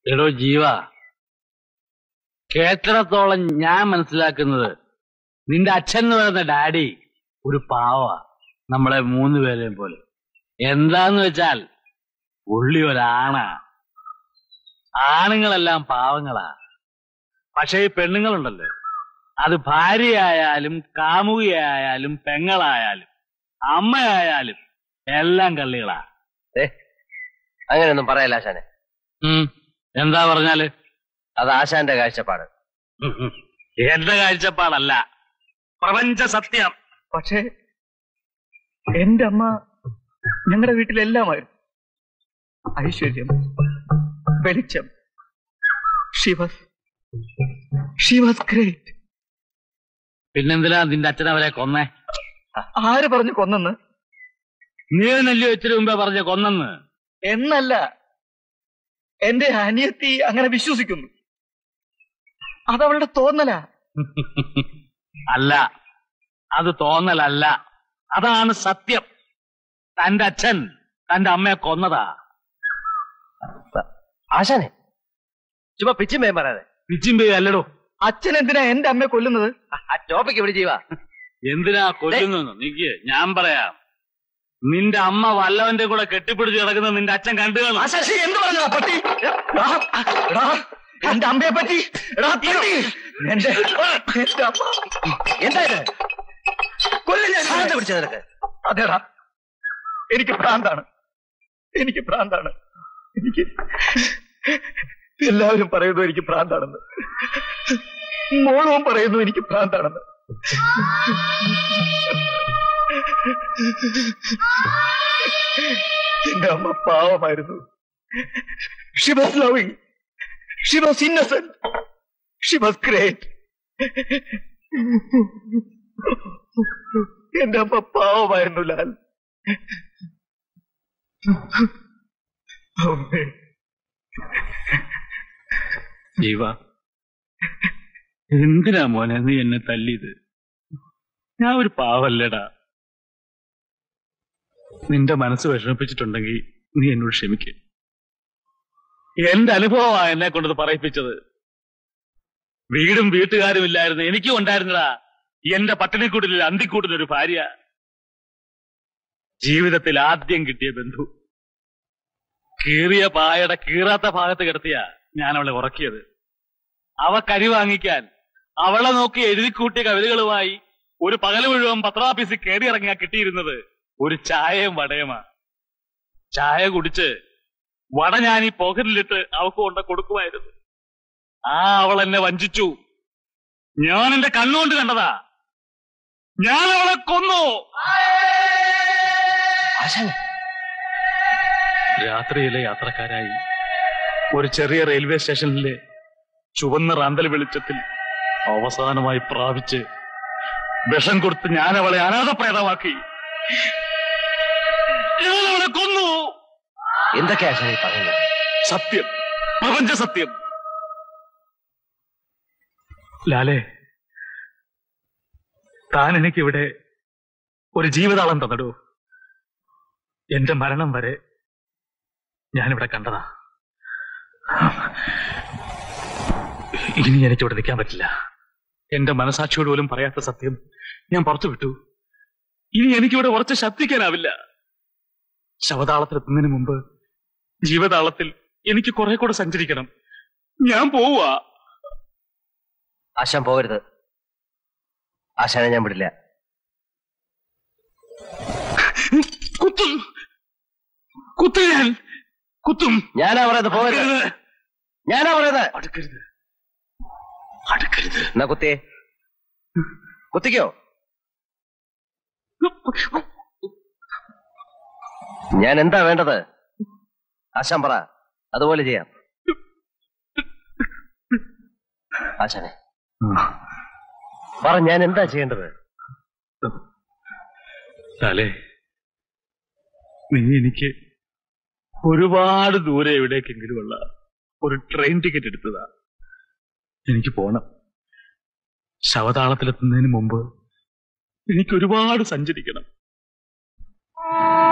എടോ ജീവ കേട്ടിടത്തോളം ഞാൻ മനസ്സിലാക്കുന്നത് നിന്റെ അച്ഛൻ എന്ന് പറയുന്ന ഡാഡി ഒരു പാവ നമ്മളെ മൂന്ന് പേരെയും പോലെ എന്താന്ന് വെച്ചാൽ പുള്ളി ഒരാണാ ആണുങ്ങളെല്ലാം പാവങ്ങളാ പക്ഷേ ഈ പെണ്ണുങ്ങളുണ്ടല്ലോ അത് ഭാര്യയായാലും കാമുകിയായാലും പെങ്ങളായാലും അമ്മയായാലും എല്ലാം കള്ളികളാ ഏ അങ്ങനെയൊന്നും പറയല്ല ആശാനെ ഉം. എന്താ പറഞ്ഞാല് അത് ആശാന്റെ കാഴ്ചപ്പാട് ഉം ഉം. എന്റെ കാഴ്ചപ്പാടല്ല പ്രപഞ്ച സത്യം പക്ഷേ എന്റെ അമ്മ ഞങ്ങളുടെ വീട്ടിലെല്ലാമായിരുന്നു ഐശ്വര്യം വെളിച്ചം she was she was great പിന്നെന്തിനാ നിന്റെ അച്ഛൻ അവരെ കൊന്നേ ആര് പറഞ്ഞു കൊന്നെന്ന് നീ നെല്ലി ഇച്ചിരി മുമ്പേ പറഞ്ഞ കൊന്നെന്ന് എന്നല്ല എന്റെ അനിയത്തി അങ്ങനെ വിശ്വസിക്കുന്നു അതവളുടെ തോന്നലാ അല്ല അത് തോന്നലല്ല അതാണ് സത്യം തന്റെ അച്ഛൻ തന്റെ അമ്മയെ കൊന്നതാ ആശാനെ ചുമ്മാ പിച്ചുമേം പറയാതെ പിച്ചിമ്പി അല്ലടോ അച്ഛൻ എന്തിനാ എന്റെ അമ്മയെ കൊല്ലുന്നത് ആ ടോപ്പിക്ക് ഇവിടെ ചെയ്യുക എന്തിനാ കൊല്ലുന്നു നിക്ക് ഞാൻ പറയാം നിന്റെ അമ്മ വല്ലവന്റെ കൂടെ കെട്ടിപ്പിടിച്ച് കിടക്കുന്നത് നിന്റെ അച്ഛൻ കണ്ടു കാണും ശശി എന്ത് പറഞ്ഞ പറ്റി എടാ, എടാ, എന്റെ അമ്മയെ പറ്റി എടാ പറ്റി എന്റെ എന്റെ അമ്മ എന്താ ഇത് കൊല്ലും ഞാൻ ആരുടെ പിടിച്ച നിനക്ക് അതെടാ എനിക്ക് ഭ്രാന്താണ് എനിക്ക് ഭ്രാന്താണ് എനിക്ക് എല്ലാവരും പറയുന്നു എനിക്ക് ഭ്രാന്താണെന്ന് മോളവും പറയുന്നു എനിക്ക് ഭ്രാന്താണെന്ന് എന്റെ അമ്മ പാവമായിരുന്നു she was loving she was innocent she was great എന്റെ അമ്മ പാവമായിരുന്നു ലാൽ അമ്മേ ജീവ എന്തിനാ മോനെ നീ എന്നെ തല്ലിയത് ഞാൻ ഒരു പാവല്ലേടാ നിന്റെ മനസ്സ് വിഷമിപ്പിച്ചിട്ടുണ്ടെങ്കിൽ നീ എന്നോട് ക്ഷമിക്ക് എന്റെ അനുഭവമാ എന്നെ കൊണ്ടത് പറയിപ്പിച്ചത് വീടും വീട്ടുകാരും ഇല്ലായിരുന്നു എനിക്കും ഉണ്ടായിരുന്നടാ എന്റെ പട്ടിണിക്കൂട്ടിൽ അന്തിക്കൂട്ടിലൊരു ഭാര്യ ജീവിതത്തിൽ ആദ്യം കിട്ടിയ ബന്ധു കീറിയ പായയുടെ കീറാത്ത ഭാഗത്ത് കിടത്തിയ ഞാൻ അവളെ ഉറക്കിയത് അവ കരി വാങ്ങിക്കാൻ അവളെ നോക്കി എഴുതിക്കൂട്ടിയ കവിതകളുമായി ഒരു പകൽ മുഴുവൻ പത്രാഫീസിൽ കയറി ഇറങ്ങിയാ കിട്ടിയിരുന്നത് ഒരു ചായയും വടയുമാ ചായ കുടിച്ച് വട ഞാൻ ഈ പോക്കറ്റിലിട്ട് അവക്ക് കൊണ്ട് കൊടുക്കുമായിരുന്നു ആ അവൾ എന്നെ വഞ്ചിച്ചു ഞാൻ എന്റെ കണ്ണുകൊണ്ട് കണ്ടതാ ഞാൻ അവളെ കൊന്നു ആശാനെ രാത്രിയിലെ യാത്രക്കാരായി ഒരു ചെറിയ റെയിൽവേ സ്റ്റേഷനിലെ ചുവന്ന റാന്തൽ വെളിച്ചത്തിൽ അവസാനമായി പ്രാപിച്ച് വിഷം കൊടുത്ത് ഞാൻ അവളെ അനാഥപ്രേതമാക്കി ഞാൻ അവളെ കൊന്നു എന്തൊക്കെയാ ആശാനെ ഈ പറയുന്നത് സത്യം പ്രപഞ്ച സത്യം ലാലേ താൻ എനിക്കിവിടെ ഒരു ജീവിതാളം തന്നിടൂ എന്റെ മരണം വരെ ഞാനിവിടെ കണ്ടതാ ഇനി എനിക്കിവിടെ നിൽക്കാൻ പറ്റില്ല എന്റെ മനസാക്ഷിയോട് പോലും പറയാത്ത സത്യം ഞാൻ പുറത്തു വിട്ടു ഇനി എനിക്കിവിടെ ഉറച്ച് ശബ്ദിക്കാനാവില്ല ശവതാളത്തിലെത്തുന്നതിന് മുമ്പ് ജീവതാളത്തിൽ എനിക്ക് കുറെ കൂടെ സഞ്ചരിക്കണം ഞാൻ പോവാ ആശാൻ പോകരുത് ആശാനെ ഞാൻ വിടില്ല കുത്തും കുത്തു ഞാൻ കുത്തും ഞാനാ പറയുന്നത് പോകരുത് അടുക്കരുത് ഞാനാ പറയുന്നത് അടുക്കരുത് അടുക്കരുത് എന്നാ കുത്തിയേ കുത്തിക്കോ ഞാൻ എന്താ വേണ്ടത് ആശാൻ പറ അതുപോലെ ചെയ്യാം ആശാനെ പറ ഞാൻ എന്താ ചെയ്യേണ്ടത് തലേ നീ എനിക്ക് ഒരുപാട് ദൂരെ എവിടേക്കെങ്കിലുമുള്ള ഒരു ട്രെയിൻ ടിക്കറ്റ് എടുത്തതാ എനിക്ക് പോണം ശവതാളത്തിലെത്തുന്നതിന് മുമ്പ് എനിക്ക് ഒരുപാട് സഞ്ചരിക്കണം